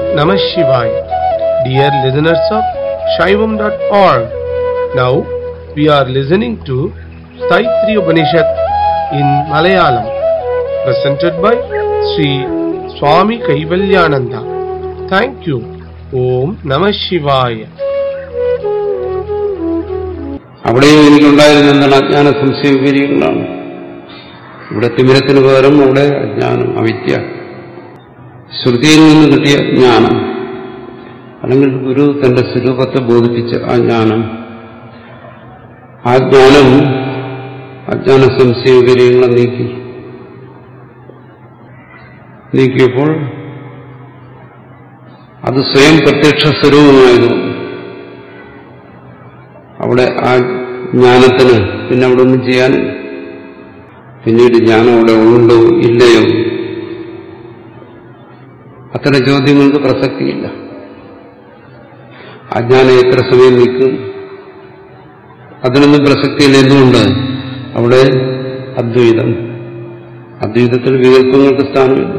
Namah Shivaya. Dear listeners of Shaivam.org, now we are listening to Saitri Upanishad in Malayalam, presented by Sri Swami Kaivalyananda. Thank you. Om Namah Shivaya. അവിടെയും എനിക്കുണ്ടായിരുന്ന എന്താണ് അജ്ഞാന സംശയ വിപര്യങ്ങളാണ് ഇവിടെ തിമിരത്തിന് പകരം അവിടെ അജ്ഞാനം അവിദ്യ ശ്രുതിയിൽ നിന്ന് കിട്ടിയ ജ്ഞാനം അല്ലെങ്കിൽ ഗുരു തന്റെ സ്വരൂപത്തെ ബോധിപ്പിച്ച ആ ജ്ഞാനം ആ ജ്ഞാനം അജ്ഞാന സംശയ വിപര്യങ്ങളെ നീക്കി നീക്കിയപ്പോൾ അത് സ്വയം പ്രത്യക്ഷ സ്വരൂപമായതുകൊണ്ട് അവിടെ ആ ജ്ഞാനത്തിന് പിന്നെ അവിടെ ഒന്നും ചെയ്യാനില്ല പിന്നീട് ജ്ഞാനം അവിടെ ഉണ്ടോ ഇല്ലയോ അത്തരം ചോദ്യങ്ങൾക്ക് പ്രസക്തിയില്ല ആ ജ്ഞാനം എത്ര സമയം നിൽക്കും അതിനൊന്നും പ്രസക്തിയില്ല എന്തുകൊണ്ട് അവിടെ അദ്വൈതം അദ്വൈതത്തിൽ വികല്പങ്ങൾക്ക് സ്ഥാനമില്ല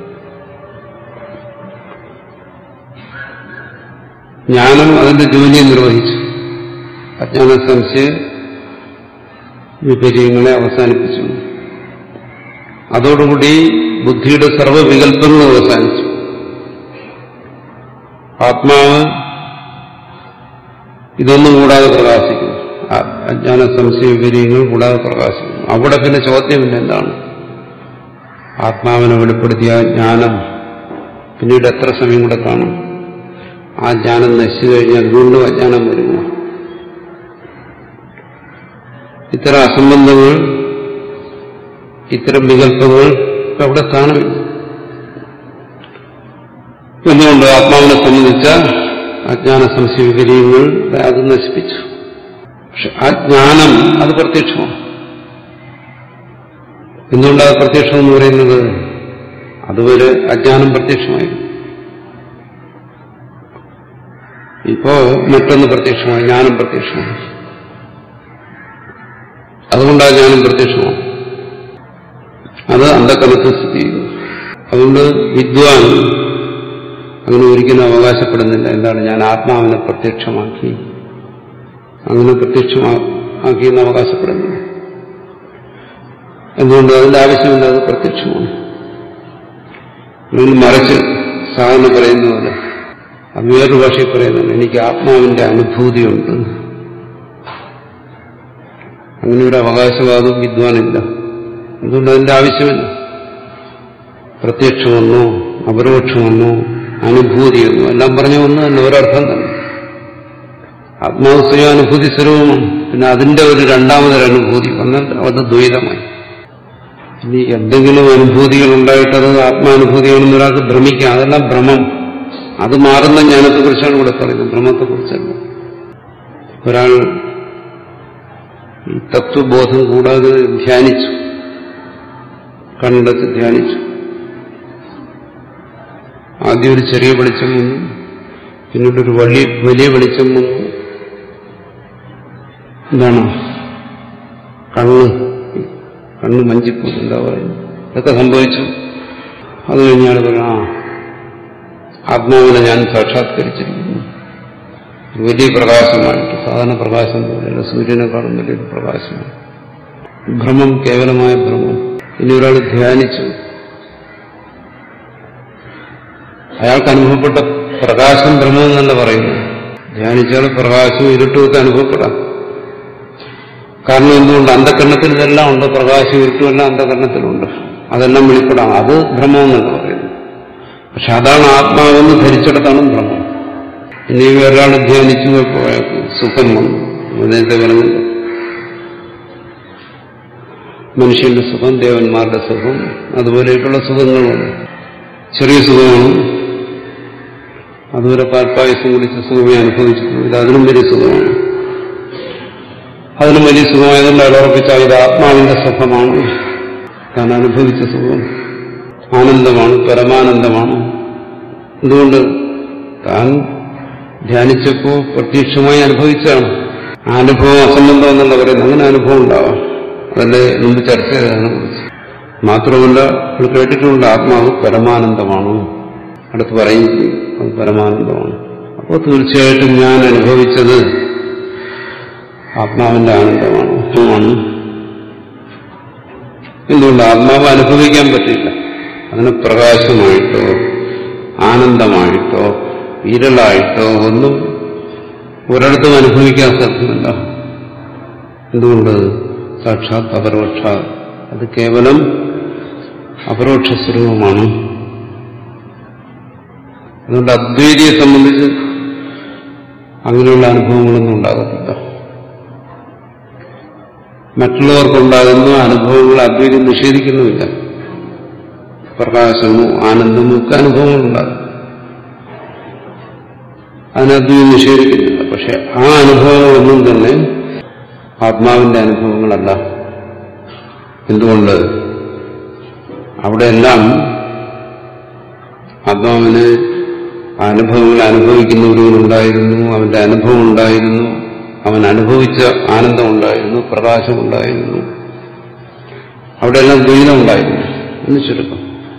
ജ്ഞാനം അതിന്റെ ജോലിയെ നിർവഹിച്ചു അജ്ഞാന സംശയ വിപര്യങ്ങളെ അവസാനിപ്പിച്ചു അതോടുകൂടി ബുദ്ധിയുടെ സർവ്വവികല്പങ്ങളും അവസാനിച്ചു ആത്മാവ് ഇതൊന്നും കൂടാതെ പ്രകാശിക്കുന്നു ആ- അജ്ഞാന സംശയ വിപര്യങ്ങൾ കൂടാതെ പ്രകാശിക്കുന്നു അവിടെ പിന്നെ ചോദ്യമില്ല എന്താണ് ആത്മാവിനെ വെളിപ്പെടുത്തിയ ആ ജ്ഞാനം പിന്നീട് എത്ര സമയം കൂടെ കാണും ആ ജ്ഞാനം നശിച്ചു കഴിഞ്ഞാൽ വീണ്ടും അജ്ഞാനം വരുമോ ഇത്തരം അസംബന്ധങ്ങൾ ഇത്തരം വികല്പങ്ങൾ അവിടെ കാണുമില്ല എന്തുകൊണ്ട് ആത്മാവിനെ സംബന്ധിച്ച അജ്ഞാന സംശയ വിപര്യങ്ങൾ അത് നശിപ്പിച്ചു പക്ഷെ ആ ജ്ഞാനം അത് പ്രത്യക്ഷമാണ് എന്തുകൊണ്ടാണ് അത് പ്രത്യക്ഷം എന്ന് പറയുന്നത് അതുവരെ അജ്ഞാനം പ്രത്യക്ഷമായിരുന്നു ഇപ്പോ മറ്റൊന്ന് പ്രത്യക്ഷമായി ജ്ഞാനം പ്രത്യക്ഷമായി അതുകൊണ്ടാണ് ജ്ഞാനം പ്രത്യക്ഷമാണ് അത് അന്ധക്കലത്ത് സ്ഥിതി ചെയ്യുന്നു അതുകൊണ്ട് വിദ്വാൻ അങ്ങനെ ഒരിക്കലും അവകാശപ്പെടുന്നില്ല എന്താണ് ഞാൻ ആത്മാവിനെ പ്രത്യക്ഷമാക്കി അങ്ങനെ പ്രത്യക്ഷമാക്കി എന്ന് അവകാശപ്പെടുന്നില്ല എന്തുകൊണ്ട് അതിന്റെ ആവശ്യമില്ല അത് പ്രത്യക്ഷമാണ് അല്ലെങ്കിൽ മറിച്ച് സാധാരണ പറയുന്ന പോലെ അത് വേറൊരു ഭാഷയിൽ പറയുന്നുണ്ട് എനിക്ക് ആത്മാവിന്റെ അനുഭൂതിയുണ്ട് അങ്ങനെ ഒരു അവകാശവാദവും വിദ്വാനില്ല അതുകൊണ്ട് അതിന്റെ ആവശ്യമില്ല പ്രത്യക്ഷമെന്നോ അപരോക്ഷമെന്നോ അനുഭൂതിയെന്നോ എല്ലാം പറഞ്ഞ ഒന്ന് തന്നെ ഒരർത്ഥം തന്നെ ആത്മാവ് സ്വയം അനുഭൂതി സ്വരൂപമാണ് പിന്നെ അതിന്റെ ഒരു രണ്ടാമതൊരു അനുഭൂതി വന്നാൽ അത് ദ്വൈതമായി ഇനി എന്തെങ്കിലും അനുഭൂതികൾ ഉണ്ടായിട്ടത് ആത്മാനുഭൂതിയാണെന്ന് ഒരാൾക്ക് ഭ്രമിക്കാം അതെല്ലാം ഭ്രമം അത് മാറുന്ന ജ്ഞാനത്തെക്കുറിച്ചാണ് ഇവിടെ പറയുന്നത് ഭ്രമത്തെക്കുറിച്ചല്ല ഒരാൾ ഈ തത്വബോധം കൂടാതെ ധ്യാനിച്ചു കണ്ടച്ച് ധ്യാനിച്ചു ആദ്യം ഒരു ചെറിയ വെളിച്ചം വന്നു പിന്നീട് ഒരു വലിയ വലിയ വെളിച്ചം വന്നു എന്താണ് കണ്ണ് കണ്ണ് മഞ്ചിപ്പോ എന്താ പറയുന്നത് ഇതൊക്കെ സംഭവിച്ചു അത് കഴിഞ്ഞാൽ പറയാം ആ ആത്മാവിനെ ഞാൻ സാക്ഷാത്കരിച്ചിരിക്കുന്നു ഒരു വലിയ പ്രകാശമായിട്ട് സാധാരണ പ്രകാശം പോലെയല്ല സൂര്യനെക്കാളും വലിയൊരു പ്രകാശമാണ് ഭ്രമം കേവലമായ ഭ്രമം ഇനി ഒരാൾ ധ്യാനിച്ചു അയാൾക്ക് അനുഭവപ്പെട്ട പ്രകാശം ഭ്രമം എന്നല്ല പറയുന്നു ധ്യാനിച്ചാൽ പ്രകാശവും ഇരുട്ടുമൊക്കെ അനുഭവപ്പെടാം കാരണം എന്തുകൊണ്ട് അന്ധകരണത്തിൽ ഇതെല്ലാം ഉണ്ട് പ്രകാശം ഇരുട്ടും എല്ലാം അന്ധകരണത്തിലുണ്ട് അതെല്ലാം വെളിപ്പെടാം അത് ഭ്രമം എന്നല്ല പറയുന്നു പക്ഷെ അതാണ് ആത്മാവെന്ന് ധരിച്ചിടത്താണ് ഭ്രമം ഇനി ഒരാൾ ധ്യാനിച്ചു പോയപ്പോൾ സുഖം വന്നു നേരത്തെ പറഞ്ഞില്ല മനുഷ്യന്റെ സുഖം ദേവന്മാരുടെ സുഖം അതുപോലെയൊക്കെയുള്ള സുഖങ്ങളുണ്ട് ചെറിയ സുഖമാണ് അതുവരെ പാൽപ്പായസം കുടിച്ച സുഖമേ അനുഭവിച്ചിട്ടുള്ളൂ ഇത് അതിനും വലിയ സുഖമാണ് അതിനും വലിയ സുഖമായതുകൊണ്ട് അയാൾ ഉറപ്പിച്ച ഇത് ആത്മാവിന്റെ സുഖമാണ് താൻ അനുഭവിച്ച സുഖം ആനന്ദമാണ് പരമാനന്ദമാണ് എന്തുകൊണ്ട് താൻ ധ്യാനിച്ചപ്പോ പ്രത്യക്ഷമായി അനുഭവിച്ചാണ് ആ അനുഭവം അസംബന്ധം എന്നല്ല പറയുന്നത് അങ്ങനെ അനുഭവം ഉണ്ടാവാം അതല്ലേ മുമ്പ് ചർച്ച ചെയ്തതിനെ കുറിച്ച് മാത്രമല്ല നമ്മൾ കേട്ടിട്ടുണ്ട് ആത്മാവ് പരമാനന്ദമാണ് അടുത്ത് പറയും അത് പരമാനന്ദമാണ് അപ്പോൾ തീർച്ചയായിട്ടും ഞാൻ അനുഭവിച്ചത് ആത്മാവിന്റെ ആനന്ദമാണ് ആണ് എന്തുകൊണ്ട് ആത്മാവ് അനുഭവിക്കാൻ പറ്റില്ല അതിന് പ്രകാശമായിട്ടോ ആനന്ദമായിട്ടോ വിരലായിട്ടോ ഒന്നും ഒരിടത്തും അനുഭവിക്കാൻ സാധ്യമല്ല എന്തുകൊണ്ട് സാക്ഷാത് അപരോക്ഷ അത് കേവലം അപരോക്ഷ സ്വരൂപമാണ് അതുകൊണ്ട് അദ്വൈതിയെ സംബന്ധിച്ച് അങ്ങനെയുള്ള അനുഭവങ്ങളൊന്നും ഉണ്ടാകത്തില്ല മറ്റുള്ളവർക്കുണ്ടാകുന്ന അനുഭവങ്ങൾ അദ്വൈതം നിഷേധിക്കുന്നുമില്ല പ്രകാശമോ ആനന്ദമോ ഒക്കെ അനുഭവങ്ങളുണ്ടാകും അതിന് അദ്വൈതം നിഷേധിക്കുന്നില്ല പക്ഷെ ആ അനുഭവങ്ങളൊന്നും തന്നെ ആത്മാവിന്റെ അനുഭവങ്ങളല്ല എന്തുകൊണ്ട് അവിടെയെല്ലാം ആത്മാവിന് അനുഭവങ്ങൾ അനുഭവിക്കുന്നവരുണ്ടായിരുന്നു അവന്റെ അനുഭവം ഉണ്ടായിരുന്നു അവൻ അനുഭവിച്ച ആനന്ദം ഉണ്ടായിരുന്നു പ്രകാശമുണ്ടായിരുന്നു അവിടെയെല്ലാം ദ്വൈതം ഉണ്ടായിരുന്നു എന്ന് ചുരുക്കം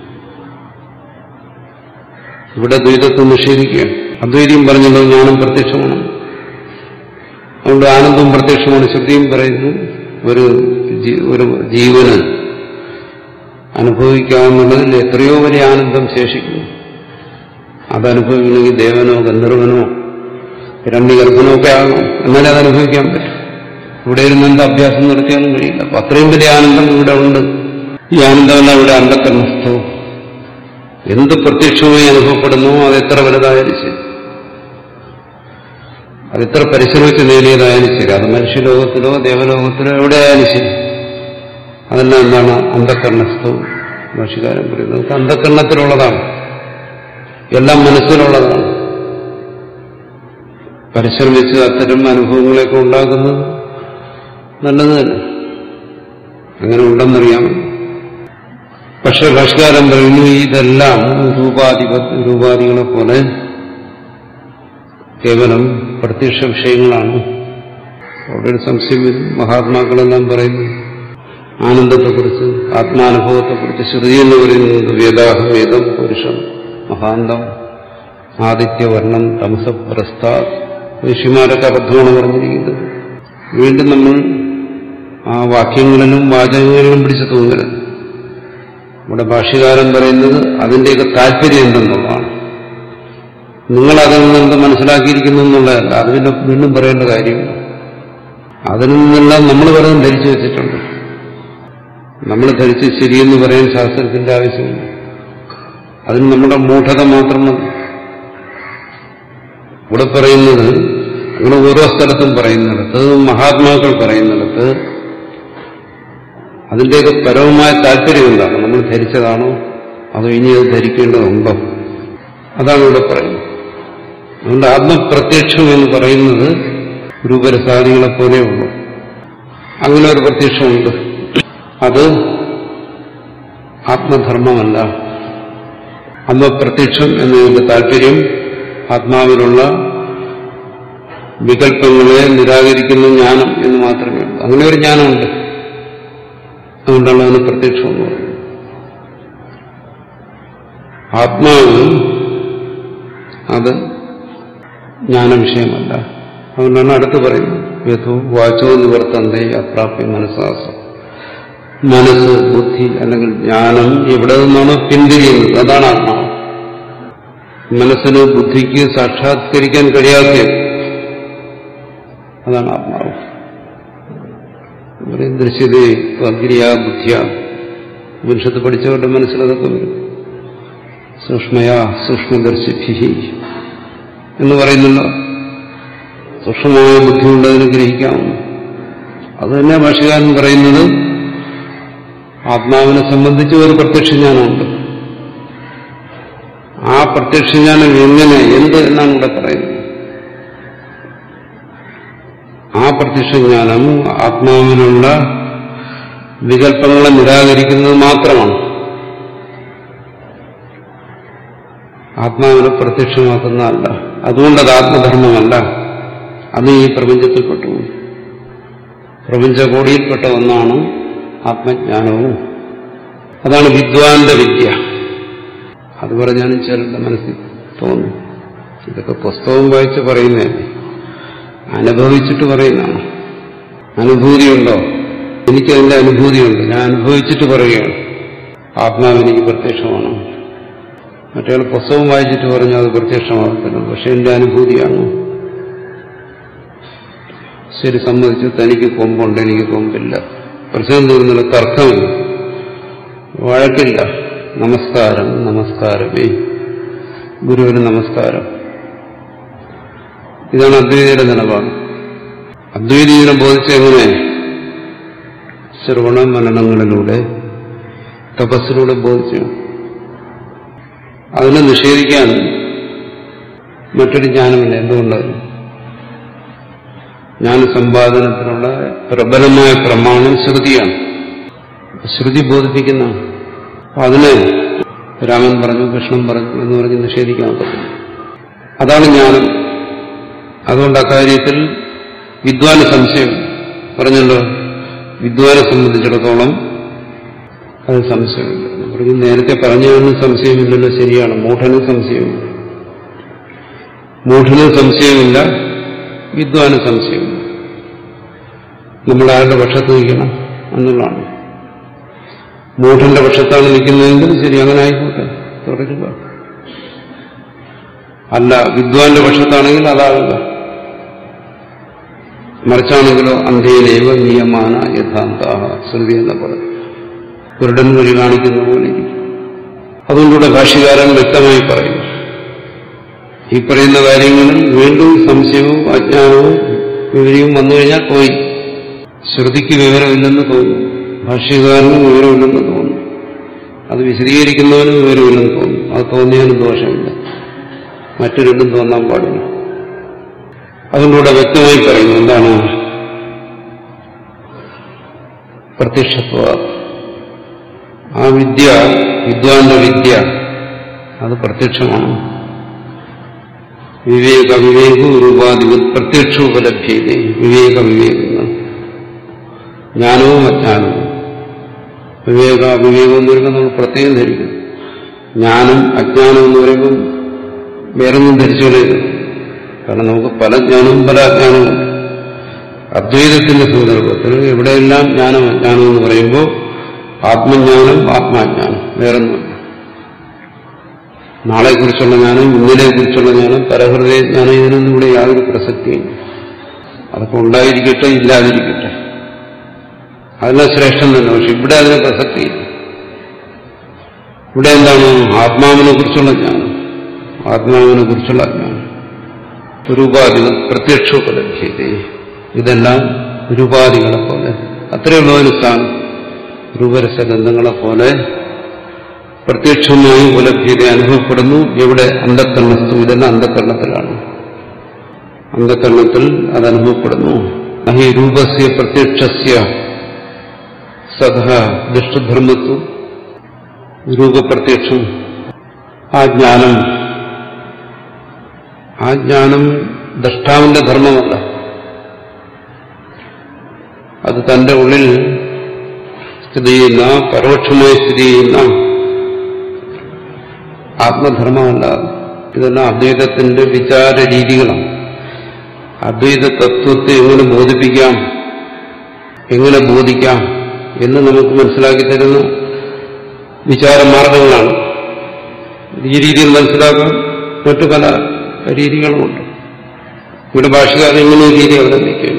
ഇവിടെ ദ്വൈതത്തെ നിഷേധിക്കുകയാണ് അദ്വൈതിയും പറഞ്ഞല്ലോ ജ്ഞാനം പ്രത്യക്ഷമാണ് അതുകൊണ്ട് ആനന്ദവും പ്രത്യക്ഷമാണ് ശ്രുതിയും പറയുന്നു ഒരു ഒരു ജീവന് അനുഭവിക്കാവുന്നതിൽ എത്രയോ വലിയ ആനന്ദം ശേഷിക്കുന്നു അതനുഭവിക്കണമെങ്കിൽ ദേവനോ ഗന്ധർവനോ ഹിരണ്യഗർഭനോ ഒക്കെ ആകണം എന്നാലേ അത് അനുഭവിക്കാൻ പറ്റും ഇവിടെ ഇരുന്ന് എന്ത് അഭ്യാസം നടത്തിയാലും കഴിയില്ല അപ്പൊ അത്രയും വലിയ ആനന്ദം ഇവിടെ ഉണ്ട് ഈ ആനന്ദമെല്ലാം ഇവിടെ അന്ധക്കരണസ്ഥോ എന്ത് പ്രത്യക്ഷമായി അനുഭവപ്പെടുന്നു അത് എത്ര വലുതായാലും ശരി അതെത്ര പരിശ്രമിച്ച് നേടിയതായാലും ശരി അത് മനുഷ്യലോകത്തിലോ ദേവലോകത്തിലോ എവിടെയായാലും ശരി അതെല്ലാം എന്താണ് അന്ധക്കരണസ്ഥവും ഭാഷകാരൻ പറയുന്നത് അന്ധക്കരണത്തിലുള്ളതാണ് എല്ലാം മനസ്സിലുള്ളതാണ് പരിശ്രമിച്ച് അത്തരം അനുഭവങ്ങളെയൊക്കെ ഉണ്ടാക്കുന്നത് നല്ലത് തന്നെ അങ്ങനെ ഉണ്ടെന്നറിയാം പക്ഷെ ഭാഷകാരൻ പറയുന്നു ഇതെല്ലാം രൂപാധിപ രൂപാധികളെ പോലെ കേവലം പ്രത്യക്ഷ വിഷയങ്ങളാണ് അവിടെ ഒരു സംശയം വരും മഹാത്മാക്കളെല്ലാം പറയുന്നു ആനന്ദത്തെക്കുറിച്ച് ആത്മാനുഭവത്തെക്കുറിച്ച് ശ്രുതി എന്ന് പറയുന്നത് വേദാഹം വേദം പുരുഷം മഹാന്തം ആദിത്യവർണം തമസപ്രസ്ഥ ഋഷിമാരൊക്കെ അബദ്ധമാണ് പറഞ്ഞിരിക്കുന്നത് വീണ്ടും നമ്മൾ ആ വാക്യങ്ങളിലും വാചകങ്ങളിലും പിടിച്ചു തൂങ്ങരുത് ഇവിടെ ഭാഷ്യകാരൻ പറയുന്നത് അതിന്റെയൊക്കെ താല്പര്യം എന്തെന്നുള്ളതാണ് നിങ്ങൾ അതിൽ നിന്ന് എന്ത് മനസ്സിലാക്കിയിരിക്കുന്നു എന്നുള്ളതല്ല അത് പിന്നെ വീണ്ടും പറയേണ്ട കാര്യമില്ല അതിൽ നിന്നെല്ലാം നമ്മൾ പലതും ധരിച്ചു വെച്ചിട്ടുണ്ട് നമ്മൾ ധരിച്ച് ശരിയെന്ന് പറയാൻ ശാസ്ത്രത്തിന്റെ ആവശ്യമില്ല അതിന് നമ്മുടെ മൂഢത മാത്രം മതി ഇവിടെ പറയുന്നത് അങ്ങനെ ഓരോ സ്ഥലത്തും പറയുന്നിടത്ത് മഹാത്മാക്കൾ പറയുന്നിടത്ത് അതിന്റെയൊക്കെ പരമമായ താല്പര്യം എന്താണ് നമ്മൾ ധരിച്ചതാണോ അതോ ഇനി അത് ധരിക്കേണ്ടതുണ്ടോ അതാണ് ഇവിടെ പറയുന്നത് അതുകൊണ്ട് ആത്മപ്രത്യക്ഷം എന്ന് പറയുന്നത് രൂപരസാദികളെ പോലെയുള്ളൂ അങ്ങനെ ഒരു പ്രത്യക്ഷമുണ്ട് അത് ആത്മധർമ്മമല്ല ആത്മപ്രത്യക്ഷം എന്നതിന്റെ താല്പര്യം ആത്മാവിലുള്ള വികല്പങ്ങളെ നിരാകരിക്കുന്ന ജ്ഞാനം എന്ന് മാത്രമേ ഉള്ളൂ അങ്ങനെ ഒരു ജ്ഞാനമുണ്ട് അതുകൊണ്ടാണ് അതിന് പ്രത്യക്ഷം എന്ന് പറയുന്നത് ആത്മാവ് അത് ജ്ഞാനവിഷയമല്ല അതുകൊണ്ടാണ് അടുത്ത് പറയുന്നത് യഥോ വാചോ നിവർത്തന്തേ അപ്രാപ്യ മനസ്സാസം മനസ്സ് ബുദ്ധി അല്ലെങ്കിൽ ജ്ഞാനം എവിടെ നിന്നാണോ പിന്തിരിയുന്നത് അതാണ് ആത്മാവ് മനസ്സിന് ബുദ്ധിക്ക് സാക്ഷാത്കരിക്കാൻ കഴിയാത്ത അതാണ് ആത്മാവ് പറയും ദൃശ്യതേ അഗ്രിയ ബുദ്ധിയ ഉപനിഷത്ത് പഠിച്ചവരുടെ മനസ്സിലതൊക്കെ വരും സൂക്ഷ്മയാ സൂക്ഷ്മദർശിഭി എന്ന് പറയുന്നല്ലോ സൂക്ഷ്മമായ ബുദ്ധി ഉണ്ടതിന് ഗ്രഹിക്കാം അത് തന്നെ ഭാഷകാരൻ പറയുന്നത് ആത്മാവിനെ സംബന്ധിച്ച് ഒരു പ്രത്യക്ഷജ്ഞാനമുണ്ട് ആ പ്രത്യക്ഷജ്ഞാനം എങ്ങനെ എന്ത് എന്നാണ് ഇവിടെ പറയുന്നത് ആ പ്രത്യക്ഷജ്ഞാനം ആത്മാവിനുള്ള വികല്പങ്ങളെ നിരാകരിക്കുന്നത് മാത്രമാണ് ആത്മാവിനെ പ്രത്യക്ഷമാക്കുന്നതല്ല അതുകൊണ്ട് അത് ആത്മധർമ്മമല്ല അത് ഈ പ്രപഞ്ചത്തിൽപ്പെട്ടു പ്രപഞ്ചകോടിയിൽപ്പെട്ട ഒന്നാണ് ആത്മജ്ഞാനവും അതാണ് വിദ്വാന്റെ വിദ്യ അത് പറഞ്ഞാലും ചിലരുടെ മനസ്സിൽ തോന്നും ഇതൊക്കെ പുസ്തകം വായിച്ച് പറയുന്നതല്ലേ അനുഭവിച്ചിട്ട് പറയുന്നതാണ് അനുഭൂതിയുണ്ടോ എനിക്കതിന്റെ അനുഭൂതിയുണ്ട് ഞാൻ അനുഭവിച്ചിട്ട് പറയുകയാണ് ആത്മാവ് എനിക്ക് പ്രത്യക്ഷമാണ് മറ്റേ പുസ്തകം വായിച്ചിട്ട് പറഞ്ഞു അത് പ്രത്യക്ഷമാകത്തില്ല പക്ഷെ എന്റെ അനുഭൂതിയാണ് ശരി സമ്മതിച്ചു തനിക്ക് കൊമ്പുണ്ട് എനിക്ക് കൊമ്പില്ല പ്രശ്നം തീർന്നുള്ള തർക്കമില്ല വഴക്കില്ല നമസ്കാരം നമസ്കാരമേ ഗുരുവിന് നമസ്കാരം ഇതാണ് അദ്വൈതിയുടെ നിലപാട് അദ്വൈതിയെ ബോധിച്ച എങ്ങനെ ശ്രവണ മനനങ്ങളിലൂടെ തപസ്സിലൂടെ ബോധിച്ചു അതിനെ നിഷേധിക്കാൻ മറ്റൊരു ജ്ഞാനമില്ല എന്തുകൊണ്ട് ജ്ഞാനസമ്പാദനത്തിനുള്ള പ്രബലമായ പ്രമാണം ശ്രുതിയാണ് ശ്രുതി ബോധിപ്പിക്കുന്ന അതിനെ രാമൻ പറഞ്ഞു കൃഷ്ണൻ പറഞ്ഞു എന്ന് പറഞ്ഞ് നിഷേധിക്കാൻ പറ്റില്ല അതാണ് ജ്ഞാനം അതുകൊണ്ട് അക്കാര്യത്തിൽ വിദ്വാന് സംശയം പറഞ്ഞല്ലോ വിദ്വാനെ സംബന്ധിച്ചിടത്തോളം അത് സംശയമില്ല പറഞ്ഞു നേരത്തെ പറഞ്ഞതിന് സംശയമില്ലല്ലോ ശരിയാണ് മൂഢന് സംശയമില്ല മൂഢന് സംശയമില്ല വിദ്വാന് സംശയമില്ല നമ്മൾ ആരുടെ പക്ഷത്ത് നിൽക്കണം എന്നുള്ളതാണ് മൂഢന്റെ പക്ഷത്താണ് നിൽക്കുന്നതെങ്കിൽ ശരി അങ്ങനെ ആയിക്കോട്ടെ തുടരുക അല്ല വിദ്വാന്റെ പക്ഷത്താണെങ്കിൽ അതാകുക മറിച്ചാണെങ്കിലോ അന്ധേനൈവ നിയമാന യഥാന്ത ശ്രുതി എന്ന പദം കുരുടൻ വഴി കാണിക്കുന്ന പോലെ ഇരിക്കും അതുകൊണ്ടിവിടെ ഭാഷ്യകാരൻ വ്യക്തമായി പറയുന്നു ഈ പറയുന്ന കാര്യങ്ങളിൽ വീണ്ടും സംശയവും അജ്ഞാനവും വിവരവും വന്നു കഴിഞ്ഞാൽ പോയി ശ്രുതിക്ക് വിവരമില്ലെന്ന് തോന്നുന്നു ഭാഷ്യകാരനും വിവരമില്ലെന്ന് തോന്നുന്നു അത് വിശദീകരിക്കുന്നവനും വിവരമില്ലെന്ന് തോന്നുന്നു അത് തോന്നിയാലും ദോഷമില്ല മറ്റു രണ്ടും തോന്നാൻ പാടില്ല അതുകൊണ്ടിവിടെ വ്യക്തമായി പറയുന്നു എന്താണ് പ്രത്യക്ഷത്വ ആ വിദ്യ വിദ്വാന്റെ വിദ്യ അത് പ്രത്യക്ഷമാണ് വിവേക വിവേകു രൂപാധിപ പ്രത്യക്ഷോപലഭ്യത വിവേക വിവേകങ്ങൾ ജ്ഞാനവും അജ്ഞാനവും വിവേക അവിവേകം എന്ന് പറയുമ്പോൾ നമ്മൾ പ്രത്യേകം ധരിക്കും ജ്ഞാനം അജ്ഞാനം എന്ന് പറയുമ്പോൾ വേറൊന്നും ധരിച്ചുകൊള്ളുക കാരണം നമുക്ക് പല ജ്ഞാനവും പല അജ്ഞാനവും ഉണ്ട് അദ്വൈതത്തിന്റെ സന്ദർഭത്തിൽ എവിടെയെല്ലാം ജ്ഞാനം അജ്ഞാനം എന്ന് പറയുമ്പോൾ ആത്മജ്ഞാനം ആത്മാജ്ഞാനം വേറൊന്നുമില്ല നാളെക്കുറിച്ചുള്ള ജ്ഞാനം ഇന്നലെക്കുറിച്ചുള്ള ജ്ഞാനം പരഹൃദയ ജ്ഞാനം ഇതിനൊന്നും ഇവിടെ യാതൊരു പ്രസക്തിയില്ല അതൊക്കെ ഉണ്ടായിരിക്കട്ടെ ഇല്ലാതിരിക്കട്ടെ അതെല്ലാം ശ്രേഷ്ഠം തന്നെ പക്ഷെ ഇവിടെ അതിന് പ്രസക്തിയില്ല ഇവിടെ എന്താണ് ആത്മാവിനെ കുറിച്ചുള്ള ജ്ഞാനം ആത്മാവിനെ കുറിച്ചുള്ള ജ്ഞാനം രൂപാധികൾ പ്രത്യക്ഷോപലഭ്യത ഇതെല്ലാം രൂപാധികളെ പോലെ അത്രയുള്ള ഒരു സ്ഥാനം രൂപരസഗന്ധങ്ങളെ പോലെ പ്രത്യക്ഷമായി ഉപലഭ്യത അനുഭവപ്പെടുന്നു എവിടെ അന്ധക്കരണത്വം ഇതെല്ലാം അന്ധക്കരണത്തിലാണ് അന്ധക്കരണത്തിൽ അത് അനുഭവപ്പെടുന്നു അഹി രൂപസ്യ പ്രത്യക്ഷസ്യ സദ ദുഷ്ടധർമ്മത്വം രൂപപ്രത്യക്ഷം ആ ജ്ഞാനം ആ ജ്ഞാനം ദ്രഷ്ടാവിന്റെ ധർമ്മമല്ല അത് തന്റെ ഉള്ളിൽ സ്ഥിതി ചെയ്യുന്ന പരോക്ഷമായി സ്ഥിതി ചെയ്യുന്ന ആത്മധർമ്മമല്ല ഇതെല്ലാം അദ്വൈതത്തിന്റെ വിചാര രീതികളാണ് അദ്വൈത തത്വത്തെ എങ്ങനെ ബോധിപ്പിക്കാം എങ്ങനെ ബോധിക്കാം എന്ന് നമുക്ക് മനസ്സിലാക്കി തരുന്ന വിചാരമാർഗങ്ങളാണ് ഈ രീതിയിൽ മനസ്സിലാക്കാൻ മറ്റു പല രീതികളുമുണ്ട് ഇവിടെ ഭാഷകാരൻ ഇങ്ങനെ ഒരു രീതി അവലംബിക്കുകയാണ്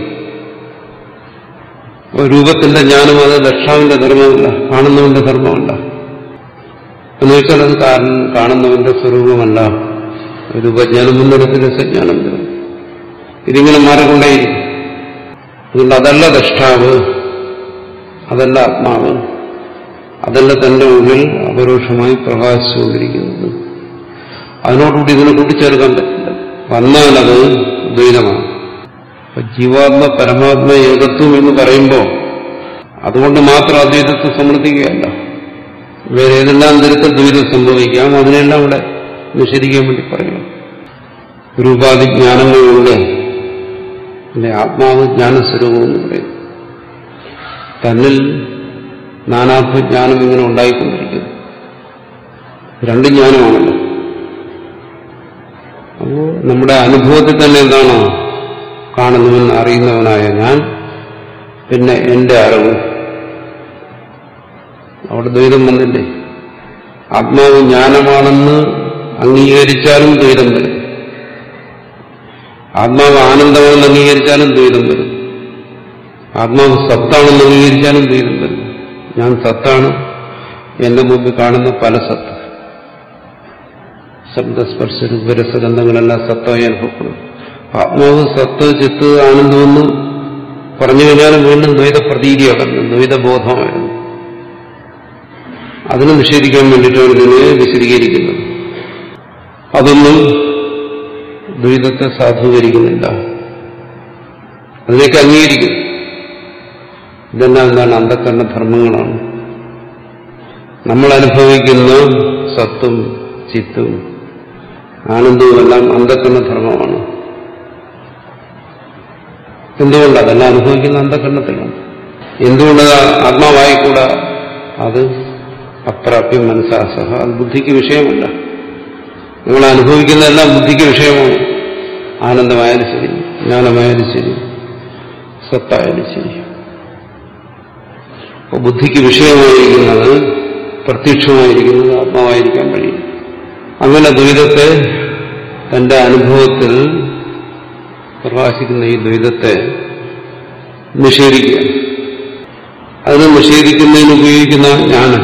രൂപത്തിന്റെ ജ്ഞാനം അത് ദക്ഷാവിന്റെ ധർമ്മമല്ല കാണുന്നവന്റെ ധർമ്മമല്ല എന്ന് വെച്ചാൽ അത് കാരണം കാണുന്നവന്റെ സ്വരൂപമല്ല രൂപജ്ഞാനം മുന്നിടത്ത് രസജ്ഞാനം വരും ഇതിങ്ങനെ മാറിക്കൊണ്ടേയിരിക്കും അതുകൊണ്ട് അതല്ല ദഷ്ടാവ് അതല്ല ആത്മാവ് അതല്ല തന്റെ ഉള്ളിൽ അപരോക്ഷമായി പ്രകാശിച്ചുകൊണ്ടിരിക്കുന്നത് അതിനോടുകൂടി ഇതിനെ കൂട്ടിച്ചേർക്കാൻ പറ്റില്ല വന്നാൽ അത് ദ്വൈതമാണ് അപ്പൊ ജീവാത്മ പരമാത്മ ഏകത്വം എന്ന് പറയുമ്പോൾ അതുകൊണ്ട് മാത്രം അദ്വൈതത്തെ സമർത്ഥിക്കുകയല്ല വേറെ ഏതെല്ലാം തരത്തിൽ ദ്വൈതം സംഭവിക്കാം അതിനെല്ലാം ഇവിടെ നിഷേധിക്കാൻ വേണ്ടി പറയുക രൂപാധി ജ്ഞാനങ്ങളിലൂടെ പിന്നെ ആത്മാവ് ജ്ഞാനസ്വരൂപം എന്ന് പറയും തന്നിൽ നാനാത്മ ജ്ഞാനം ഇങ്ങനെ ഉണ്ടായിക്കൊണ്ടിരിക്കുന്നു രണ്ടും ജ്ഞാനമാണല്ലോ അപ്പോ നമ്മുടെ അനുഭവത്തിൽ തന്നെ എന്താണോ കാണുന്നവൻ അറിയുന്നവനായ ഞാൻ പിന്നെ എന്റെ അറിവ് അവിടെ ദ്വൈതം വന്നില്ലേ ആത്മാവ് ജ്ഞാനമാണെന്ന് അംഗീകരിച്ചാലും ദ്വൈതം വരും ആത്മാവ് ആനന്ദമാണെന്ന് അംഗീകരിച്ചാലും ദ്വൈതം വരും ആത്മാവ് സത്താണെന്ന് അംഗീകരിച്ചാലും ദ്വൈതം വരും ഞാൻ സത്താണ് എന്റെ മുമ്പിൽ കാണുന്ന പല സത്ത് ശബ്ദസ്പർശ രൂപരസഗന്ധങ്ങളെല്ലാം സത്തായി അനുഭവപ്പെടും ആത്മാവ് സത്ത് ചിത്ത് ആനന്ദമെന്ന് പറഞ്ഞു കഴിഞ്ഞാലും വീണ്ടും ദ്വൈത പ്രതീതിയാകുന്നു ദ്വൈതബോധമായിരുന്നു അതിനെ നിഷേധിക്കാൻ വേണ്ടിയിട്ടാണ് ഇതിനെ വിശദീകരിക്കുന്നത് അതൊന്നും ദ്വൈതത്തെ സാധൂകരിക്കുന്നില്ല അതിലേക്ക് അംഗീകരിക്കും ഇതെല്ലാം എന്താണ് അന്ധക്കരണ ധർമ്മങ്ങളാണ് നമ്മൾ അനുഭവിക്കുന്ന സത്തും ചിത്തും ആനന്ദവും എല്ലാം അന്ധക്കരണ ധർമ്മമാണ് എന്തുകൊണ്ട് അതെല്ലാം അനുഭവിക്കുന്ന അന്ധകരണത്തിലാണ് എന്തുകൊണ്ട് ആത്മാവായിക്കൂടാ അത് അപ്രാപ്യം മനസ്സാസഹ അത് ബുദ്ധിക്ക് വിഷയമല്ല നിങ്ങൾ അനുഭവിക്കുന്നതെല്ലാം ബുദ്ധിക്ക് വിഷയമാണ് ആനന്ദമായാലും ശരി ജ്ഞാനമായാലും ശരി സത്തായാലും ശരി അപ്പോൾ ബുദ്ധിക്ക് വിഷയമായിരിക്കുന്നത് പ്രത്യക്ഷമായിരിക്കുന്നത് ആത്മാവായിരിക്കാൻ കഴിയും അങ്ങനെ ദ്വൈതത്തെ തന്റെ അനുഭവത്തിൽ പ്രകാശിക്കുന്ന ഈ ദ്വൈതത്തെ നിഷേധിക്കുക അതിനെ നിഷേധിക്കുന്നതിന് ഉപയോഗിക്കുന്ന ജ്ഞാനം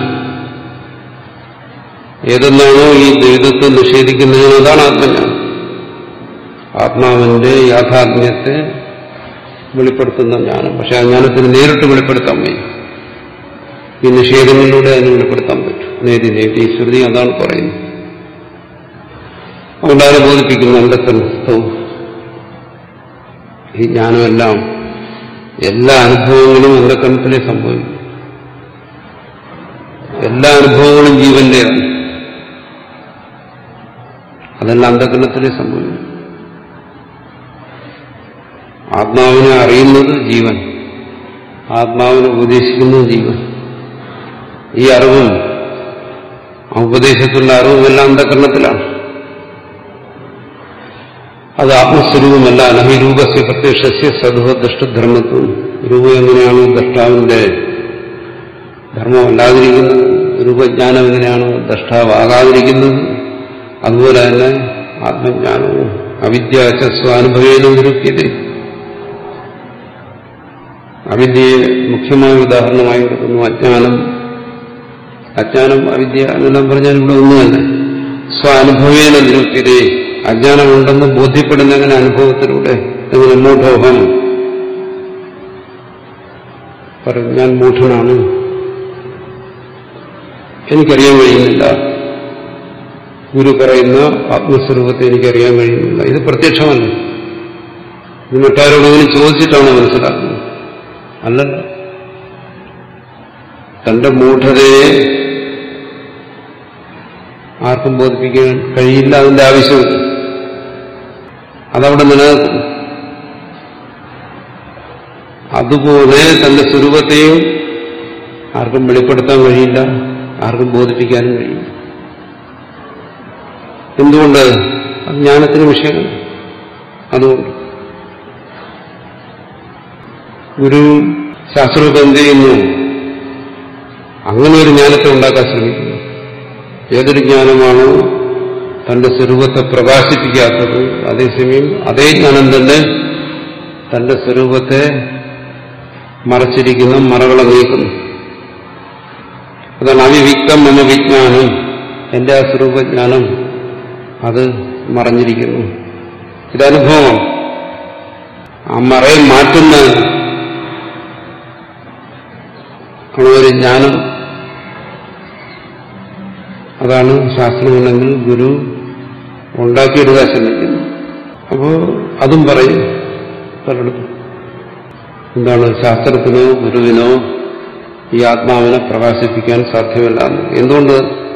ഏതെന്നാണോ ഈ ദ്വൈതത്തെ നിഷേധിക്കുന്നതിന് അതാണ് ആത്മജ്ഞാനം ആത്മാവിന്റെ യാഥാത്മ്യത്തെ വെളിപ്പെടുത്തുന്ന ജ്ഞാനം പക്ഷെ ആ ജ്ഞാനത്തിന് നേരിട്ട് വെളിപ്പെടുത്താൻ വയ്യ ഈ നിഷേധങ്ങളിലൂടെ അതിന് വെളിപ്പെടുത്താൻ പറ്റും നേരി നേരി ശ്രുതി അതാണ് പറയുന്നത് അതുകൊണ്ടാണ് ബോധിപ്പിക്കുന്നത് അന്ധക്കരണത്വവും ഈ ജ്ഞാനമെല്ലാം എല്ലാ അനുഭവങ്ങളും അന്ധക്കരണത്തിലേ സംഭവിക്കും എല്ലാ അനുഭവങ്ങളും ജീവന്റെയാണ് അതെല്ലാം അന്ധകരണത്തിലേ സംഭവിക്കും ആത്മാവിനെ അറിയുന്നത് ജീവൻ ആത്മാവിനെ ഉപദേശിക്കുന്നത് ജീവൻ ഈ അറിവും ആ ഉപദേശത്തിലുള്ള അറിവും എല്ലാം അന്ധകരണത്തിലാണ് അത് ആത്മസ്വരൂപമല്ല അനഹിരൂപസ്യ പ്രത്യക്ഷസ്യ സദുഹദൃഷ്ടധർമ്മത്വം രൂപം എങ്ങനെയാണ് ദ്രഷ്ടാവിന്റെ ധർമ്മമല്ലാതിരിക്കുന്നത് രൂപജ്ഞാനം എങ്ങനെയാണ് ദ്രഷ്ടാവാകാതിരിക്കുന്നത് അതുപോലെ തന്നെ ആത്മജ്ഞാനവും അവിദ്യ സ്വാനുഭവേന നിരൂപ്യത അവിദ്യയെ മുഖ്യമായ ഉദാഹരണമായി കൊടുക്കുന്നു അജ്ഞാനം അജ്ഞാനം അവിദ്യ എന്നെല്ലാം പറഞ്ഞാൽ ഇവിടെ ഒന്നു തന്നെ സ്വാനുഭവേന നിരൂപ്യത അജ്ഞാനമുണ്ടെന്ന് ബോധ്യപ്പെടുന്ന എങ്ങനെ അനുഭവത്തിലൂടെ എങ്ങനെ മൂഢോഹം പറയും ഞാൻ മൂഢനാണ് എനിക്കറിയാൻ കഴിയുന്നില്ല ഗുരു പറയുന്ന ആത്മസ്വരൂപത്തെ എനിക്കറിയാൻ കഴിയുന്നില്ല ഇത് പ്രത്യക്ഷമല്ല ഇത് മറ്റാരോടെങ്കിലും ചോദിച്ചിട്ടാണ് മനസ്സിലാക്കുന്നത് അല്ലല്ല തന്റെ മൂഢതയെ ആർക്കും ബോധിപ്പിക്കാൻ കഴിയില്ല അതിന്റെ ആവശ്യമില്ല അതവിടെ നിലനിൽക്കും അതുപോലെ തന്റെ സ്വരൂപത്തെയും ആർക്കും വെളിപ്പെടുത്താൻ കഴിയില്ല ആർക്കും ബോധിപ്പിക്കാനും കഴിയില്ല എന്തുകൊണ്ട് അത് ജ്ഞാനത്തിന് വിഷയമാണ് അതുകൊണ്ട് ഗുരു ശാസ്ത്രത്തെ എന്ത് ചെയ്യുന്നു അങ്ങനെ ഒരു ജ്ഞാനത്തെ ഉണ്ടാക്കാൻ ശ്രമിക്കുന്നു ഏതൊരു ജ്ഞാനമാണോ തന്റെ സ്വരൂപത്തെ പ്രകാശിപ്പിക്കാത്തത് അതേസമയം അതേ ജ്ഞാനം തന്നെ തന്റെ സ്വരൂപത്തെ മറച്ചിരിക്കുന്ന മറകളെ നീക്കുന്നു അതാണ് അവിവിക്തം മമ വിജ്ഞാനം എന്റെ ആ സ്വരൂപജ്ഞാനം അത് മറഞ്ഞിരിക്കുന്നു ഇതനുഭവം ആ മറയെ മാറ്റുന്ന ഒരു ജ്ഞാനം അതാണ് ശാസ്ത്രമുണ്ടെങ്കിൽ ഗുരു ഉണ്ടാക്കിയെടുക്കാൻ ശ്രമിക്കുന്നു അപ്പോൾ അതും പറയും പലയിടത്തും എന്താണ് ശാസ്ത്രത്തിനോ ഗുരുവിനോ ഈ ആത്മാവിനെ പ്രകാശിപ്പിക്കാൻ സാധ്യമല്ല എന്ന്. എന്തുകൊണ്ട്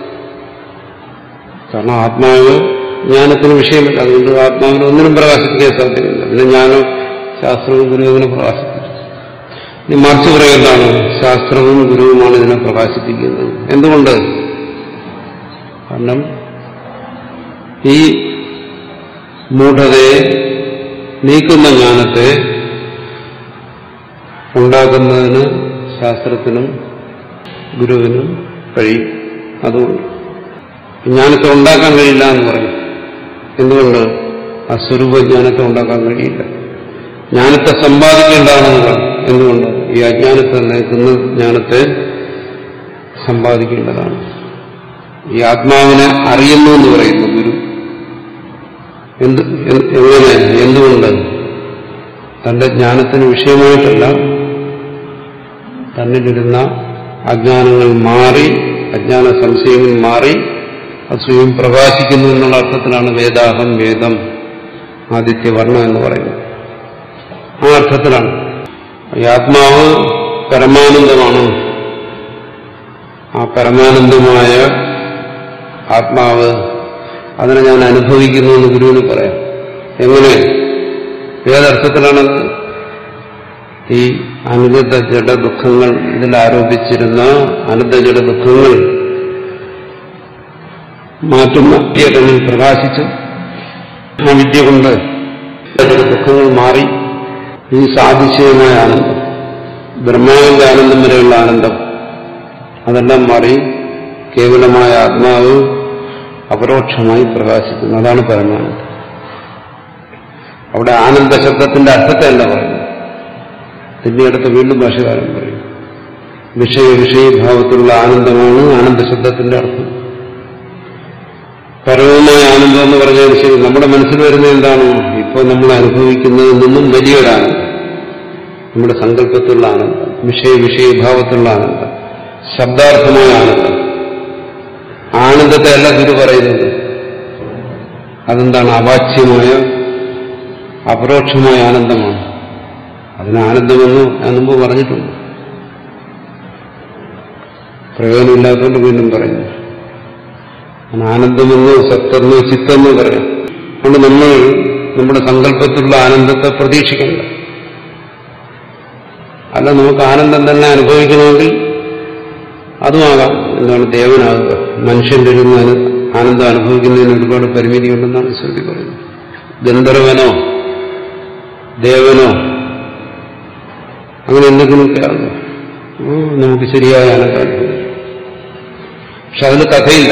കാരണം ആത്മാവ് ജ്ഞാനത്തിന് വിഷയമല്ല അതുകൊണ്ട് ആത്മാവിനെ ഒന്നിനും പ്രകാശിപ്പിക്കാൻ സാധ്യമല്ല പിന്നെ ജ്ഞാനം ശാസ്ത്രവും ഗുരുവും ഇതിനെ പ്രകാശിപ്പിക്കും ഇനി മറിച്ച് പറയുന്നതാണ് ശാസ്ത്രവും ഗുരുവുമാണ് ഇതിനെ പ്രകാശിപ്പിക്കുന്നത് എന്തുകൊണ്ട് കാരണം ഈ മൂഢതയെ നീക്കുന്ന ജ്ഞാനത്തെ ഉണ്ടാക്കുന്നതിന് ശാസ്ത്രത്തിനും ഗുരുവിനും കഴിയും അതുകൊണ്ട് ജ്ഞാനത്തെ ഉണ്ടാക്കാൻ കഴിയില്ല എന്ന് പറയും എന്തുകൊണ്ട് ആ സ്വരൂപജ്ഞാനത്തെ ഉണ്ടാക്കാൻ കഴിയില്ല ജ്ഞാനത്തെ സമ്പാദിക്കേണ്ടതാണെന്ന് പറയും എന്തുകൊണ്ട് ഈ അജ്ഞാനത്തെ നിൽക്കുന്ന ജ്ഞാനത്തെ സമ്പാദിക്കേണ്ടതാണ് ഈ ആത്മാവിനെ അറിയുന്നു എന്ന് പറയുന്നു ഗുരു എന്ത് എ- എങ്ങനെ എന്തുകൊണ്ട് തന്റെ ജ്ഞാനത്തിന് വിഷയമായിട്ടല്ല തന്നിലിരുന്ന അജ്ഞാനങ്ങൾ മാറി അജ്ഞാന സംശയങ്ങൾ മാറി അത് സ്വയം പ്രകാശിക്കുന്നു എന്നുള്ള അർത്ഥത്തിലാണ് വേദാഹം വേദം ആദിത്യവർണ്ണ എന്ന് പറയുന്നത് ആ അർത്ഥത്തിലാണ് ഈ ആത്മാവ് പരമാനന്ദമാണ് ആ പരമാനന്ദമായ ആത്മാവ് അതിനെ ഞാൻ അനുഭവിക്കുന്നു എന്ന് ഗുരുവിന് പറയാം എങ്ങനെ ഏതർത്ഥത്തിലാണത് ഈ അനുഗത ജഡ ദുഃഖങ്ങൾ ഇതിൽ ആരോപിച്ചിരുന്ന അനന്ത ജഡ ദുഃഖങ്ങൾ മാറ്റുന്ന വിദ്യകളിൽ പ്രകാശിച്ചു ആ വിദ്യ കൊണ്ട് ജഡ ദുഃഖങ്ങൾ മാറി ഈ സാതിശയമായ ആനന്ദം ബ്രഹ്മാവിന്റെ ആനന്ദം വരെയുള്ള ആനന്ദം അതെല്ലാം മാറി കേവലമായ ആത്മാവ് അപരോക്ഷമായി പ്രകാശിക്കുന്നു അതാണ് പരമാനന്ദം അവിടെ ആനന്ദ ശബ്ദത്തിന്റെ അർത്ഥത്തെ അല്ല പറയുന്നത് പിന്നെ അടുത്ത് വീണ്ടും ഭാഷകാരൻ പറയും വിഷയ വിഷയഭാവത്തിലുള്ള ആനന്ദമാണ് ആനന്ദ ശബ്ദത്തിന്റെ അർത്ഥം പരമമായ ആനന്ദം എന്ന് പറഞ്ഞാൽ ശരി നമ്മുടെ മനസ്സിൽ വരുന്നത് എന്താണ് ഇപ്പോൾ നമ്മൾ അനുഭവിക്കുന്നതിൽ നിന്നും വലിയൊരാനന്ദം നമ്മുടെ സങ്കല്പത്തിലുള്ള ആനന്ദം വിഷയ വിഷയഭാവത്തിലുള്ള ആനന്ദം ശബ്ദാർത്ഥമായ ആനന്ദം ആനന്ദത്തെ അല്ല ഗുരു പറയുന്നത് അതെന്താണ് അവാച്യമായ അപരോക്ഷമായ ആനന്ദമാണ് അതിന് ആനന്ദമെന്ന് ഞാൻ മുമ്പ് പറഞ്ഞിട്ടുണ്ട് പ്രയോജനമില്ലാത്തതുകൊണ്ട് വീണ്ടും പറയുന്നു അതിന് ആനന്ദമെന്നോ സത്തെന്നോ ചിത്തെന്നോ പറയാം അതുകൊണ്ട് നമ്മൾ നമ്മുടെ സങ്കല്പത്തിലുള്ള ആനന്ദത്തെ പ്രതീക്ഷിക്കണ്ട അല്ല നമുക്ക് ആനന്ദം തന്നെ അനുഭവിക്കണമെങ്കിൽ അതുമാകാം എന്താണ് ദേവനാകുക മനുഷ്യന്റെ ഒരു അനു- ആനന്ദം അനുഭവിക്കുന്നതിന് ഒരുപാട് പരിമിതിയുണ്ടെന്നാണ് ശ്രുതി പറയുന്നത് ഗന്ധർവനോ ദേവനോ അങ്ങനെ എന്തെങ്കിലുമൊക്കെ ആകുക ഓ, നമുക്ക് ശരിയായ ആനന്ദം അനുഭവിക്കും പക്ഷെ അതിന് കഥയില്ല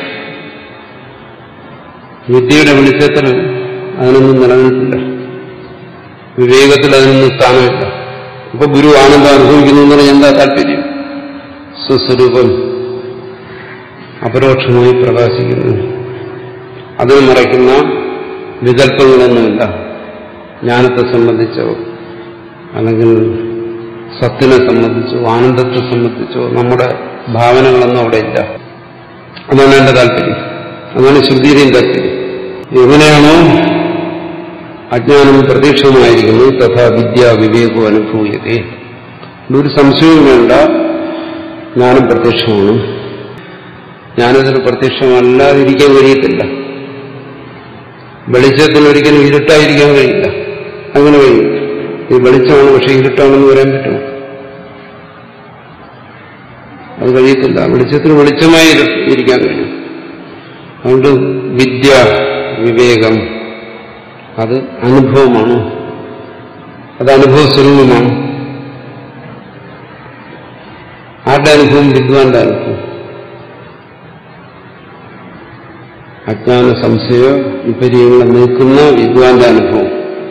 വിദ്യയുടെ വെളിച്ചത്തിൽ അതിനൊന്നും നിലനിൽക്കില്ല വിവേകത്തിൽ അതിനൊന്നും സ്ഥാനമില്ല ഇപ്പൊ ഗുരു ആനന്ദം അനുഭവിക്കുന്നു എന്ന് പറഞ്ഞാൽ എന്താ താല്പര്യം സ്വസ്വരൂപം അപരോക്ഷമായി പ്രകാശിക്കുന്നു അതിന് മറയ്ക്കുന്ന വികല്പങ്ങളൊന്നുമില്ല ജ്ഞാനത്തെ സംബന്ധിച്ചോ അല്ലെങ്കിൽ സത്തിനെ സംബന്ധിച്ചോ ആനന്ദത്തെ സംബന്ധിച്ചോ നമ്മുടെ ഭാവനകളൊന്നും അവിടെ ഇല്ല അതാണ് എന്റെ താല്പര്യം അതാണ് ശ്രുതിയുടെയും താല്പര്യം എങ്ങനെയാണോ അജ്ഞാനം പ്രതീക്ഷമായിരിക്കുന്നു തഥാ വിദ്യ വിവേകവും അനുഭൂയതേ ഒരു സംശയവും വേണ്ട ജ്ഞാനം പ്രത്യക്ഷമാണ് ജ്ഞാനത്തിന് പ്രത്യക്ഷമല്ലാതിരിക്കാൻ കഴിയത്തില്ല വെളിച്ചത്തിന് ഒരിക്കലും ഇരുട്ടായിരിക്കാൻ കഴിയില്ല അങ്ങനെ കഴിയും ഇത് വെളിച്ചമാണ് പക്ഷെ ഇരുട്ടാണെന്ന് പറയാൻ പറ്റുമോ അത് കഴിയത്തില്ല വെളിച്ചത്തിന് വെളിച്ചമായി ഇരു- ഇരിക്കാൻ കഴിയും അതുകൊണ്ട് വിദ്യ വിവേകം അത് അനുഭവമാണ് അത് അനുഭവ സ്വരൂപമാണ് ആരുടെ അനുഭവം വിദ്വാന്റെ അനുഭവം അജ്ഞാന സംശയ വിപര്യങ്ങളെ നീക്കുന്ന വിദ്വാന്റെ അനുഭവം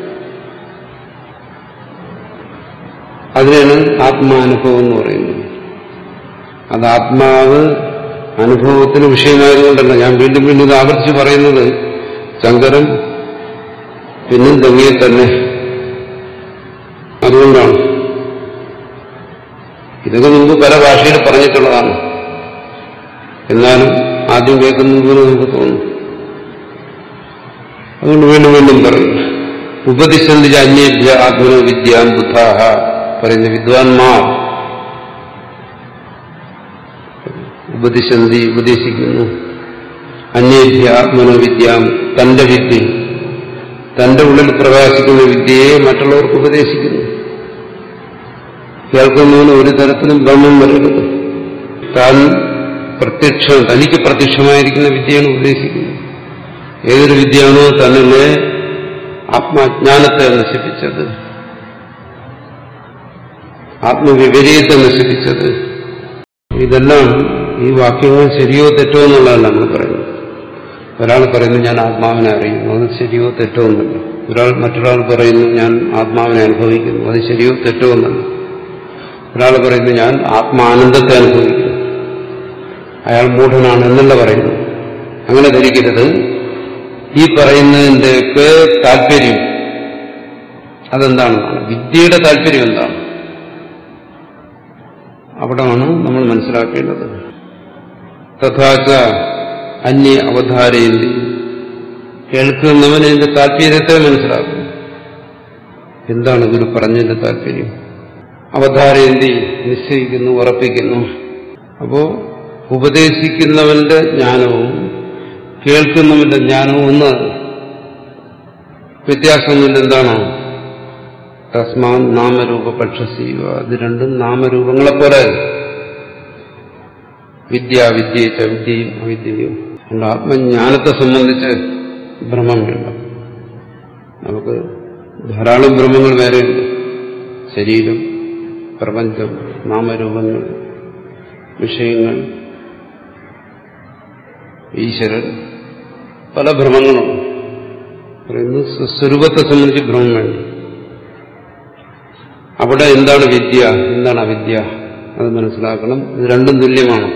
അതിനാണ് ആത്മാനുഭവം എന്ന് പറയുന്നത് അത് ആത്മാവ് അനുഭവത്തിന് വിഷയമായതുകൊണ്ടല്ല ഞാൻ വീണ്ടും വീണ്ടും ഇത് ആവർത്തിച്ച് പറയുന്നത് ശങ്കരൻ പിന്നും തങ്ങിയെ തന്നെ അതുകൊണ്ടാണ് ഇതൊക്കെ മുമ്പ് പല ഭാഷയിൽ പറഞ്ഞിട്ടുള്ളതാണ് എന്നാലും ആദ്യം കേൾക്കുന്നത് പോലെ നമുക്ക് തോന്നും അതുകൊണ്ട് വീണ്ടും വീണ്ടും പറയും ഉപദിശന്തി അന്യേഭ്യ ആത്മനോ വിദ്യാം ബുദ്ധാഹ പറയുന്ന വിദ്വാൻമാർ ഉപദിശന്തി ഉപദേശിക്കുന്നു അന്യേഭ്യ ആത്മനോ വിദ്യാം തന്റെ വിദ്യ തന്റെ ഉള്ളിൽ പ്രകാശിക്കുന്ന വിദ്യയെ മറ്റുള്ളവർക്ക് ഉപദേശിക്കുന്നു കേൾക്കുന്നതിന് ഒരു തരത്തിലും ഭ്രമം വരരുത് താൻ പ്രത്യക്ഷം തനിക്ക് പ്രത്യക്ഷമായിരിക്കുന്ന വിദ്യയാണ് ഉപദേശിക്കുന്നത് ഏതൊരു വിദ്യയാണോ തന്നെ ആത്മാജ്ഞാനത്തെ നശിപ്പിച്ചത് ആത്മവിപരീയത്തെ നശിപ്പിച്ചത് ഇതെല്ലാം ഈ വാക്യങ്ങൾ ശരിയോ തെറ്റോ എന്നുള്ളതല്ല നമ്മൾ പറയുന്നത് ഒരാൾ പറയുന്നു ഞാൻ ആത്മാവിനെ അറിയുന്നു അത് ശരിയോ തെറ്റോ എന്നല്ല ഒരാൾ മറ്റൊരാൾ പറയുന്നു ഞാൻ ആത്മാവിനെ അനുഭവിക്കുന്നു അത് ശരിയോ തെറ്റോ എന്നല്ല ഒരാൾ പറയുന്നു ഞാൻ ആത്മാനന്ദത്തെ അനുഭവിക്കുന്നു അയാൾ മൂഢനാണ് എന്നല്ല പറയുന്നു അങ്ങനെ ധരിക്കരുത് ഈ പറയുന്നതിൻ്റെയൊക്കെ താല്പര്യം അതെന്താണെന്നാണ് വിദ്യയുടെ താല്പര്യം എന്താണ് അവിടെയാണ് നമ്മൾ മനസ്സിലാക്കേണ്ടത് തഥാച അന്യ അവധാരയന്തി കേൾക്കുന്നവൻ ഇതിന്റെ താല്പര്യത്തെ മനസ്സിലാക്കും എന്താണ് ഗുരു പറഞ്ഞതിന്റെ താല്പര്യം അവധാരയന്തി നിശ്ചയിക്കുന്നു ഉറപ്പിക്കുന്നു അപ്പോ ഉപദേശിക്കുന്നവന്റെ ജ്ഞാനവും കേൾക്കുന്നവന്റെ ജ്ഞാനവും ഒന്ന് വ്യത്യാസമൊന്നുമില്ല എന്താണോ തസ്മാ നാമരൂപ പക്ഷസീവ ഇത് രണ്ടും നാമരൂപങ്ങളെ പോലെ വിദ്യ വിദ്യയിച്ച വിദ്യയും അവിദ്യയും അതുകൊണ്ട് ആത്മജ്ഞാനത്തെ സംബന്ധിച്ച് ഭ്രമം വേണ്ട നമുക്ക് ധാരാളം ഭ്രമങ്ങൾ വേറെയുണ്ട് ശരീരം പ്രപഞ്ചം നാമരൂപങ്ങൾ വിഷയങ്ങൾ ഈശ്വരൻ പല ഭ്രമങ്ങളും പറയുന്നു സ്വരൂപത്തെ സംബന്ധിച്ച് ഭ്രമം വേണ്ട അവിടെ എന്താണ് വിദ്യ എന്താണ് അവിദ്യ അത് മനസ്സിലാക്കണം ഇത് രണ്ടും തുല്യമാണ്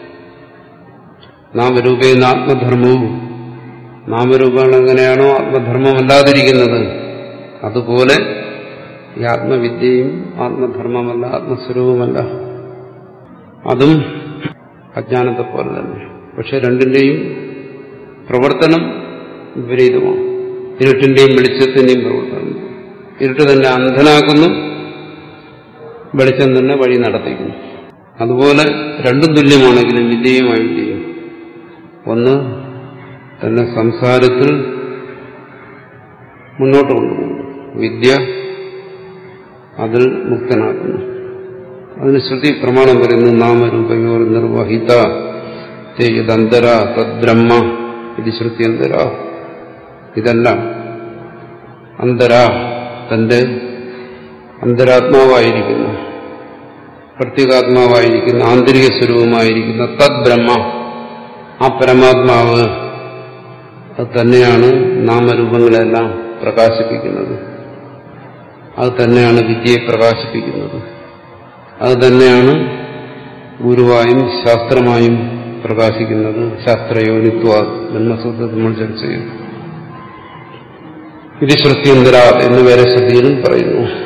നാമരൂപേന ആത്മധർമ്മവും നാമരൂപങ്ങൾ എങ്ങനെയാണോ ആത്മധർമ്മമല്ലാതിരിക്കുന്നത് അതുപോലെ ഈ ആത്മവിദ്യയും ആത്മധർമ്മമല്ല ആത്മസ്വരൂപമല്ല അതും അജ്ഞാനത്തെ പോലെ തന്നെ പക്ഷെ രണ്ടിന്റെയും പ്രവർത്തനം വിപരീതമാണ് ഇരുട്ടിന്റെയും വെളിച്ചത്തിന്റെയും പ്രവർത്തനം ഇരുട്ട് തന്നെ അന്ധനാക്കുന്നു വെളിച്ചം തന്നെ വഴി നടത്തിക്കുന്നു അതുപോലെ രണ്ടും തുല്യമാണെങ്കിലും വിദ്യയും അവിദ്യയും ഒന്ന് തന്നെ സംസാരത്തിൽ മുന്നോട്ട് കൊണ്ടുപോകുന്നു വിദ്യ അതിൽ മുക്തനാക്കുന്നു അതിന് ശ്രുതി പ്രമാണം പറയുന്നു നാമരൂപയോർ നിർവഹിത തേയതന്തര തദ്ബ്രഹ്മ ഇത് ശ്രുതി അന്തര ഇതെല്ലാം അന്തര തന്റെ അന്തരാത്മാവായിരിക്കുന്നു പ്രത്യേകാത്മാവായിരിക്കുന്ന ആന്തരിക സ്വരൂപമായിരിക്കുന്ന തദ് ബ്രഹ്മ ആ പരമാത്മാവ് അത് തന്നെയാണ് നാമരൂപങ്ങളെല്ലാം പ്രകാശിപ്പിക്കുന്നത് അത് തന്നെയാണ് വിദ്യയെ പ്രകാശിപ്പിക്കുന്നത് അത് തന്നെയാണ് ഗുരുവായും ശാസ്ത്രമായും പ്രകാശിക്കുന്നത് ശാസ്ത്രയോനിത്വ ബ്രഹ്മസൂത്രത്തിൽ നമ്മൾ ചർച്ച ചെയ്തു ഇത് ശ്രുത്യന്തര എന്ന് വേറെ ശ്രദ്ധിയിലും പറയുന്നു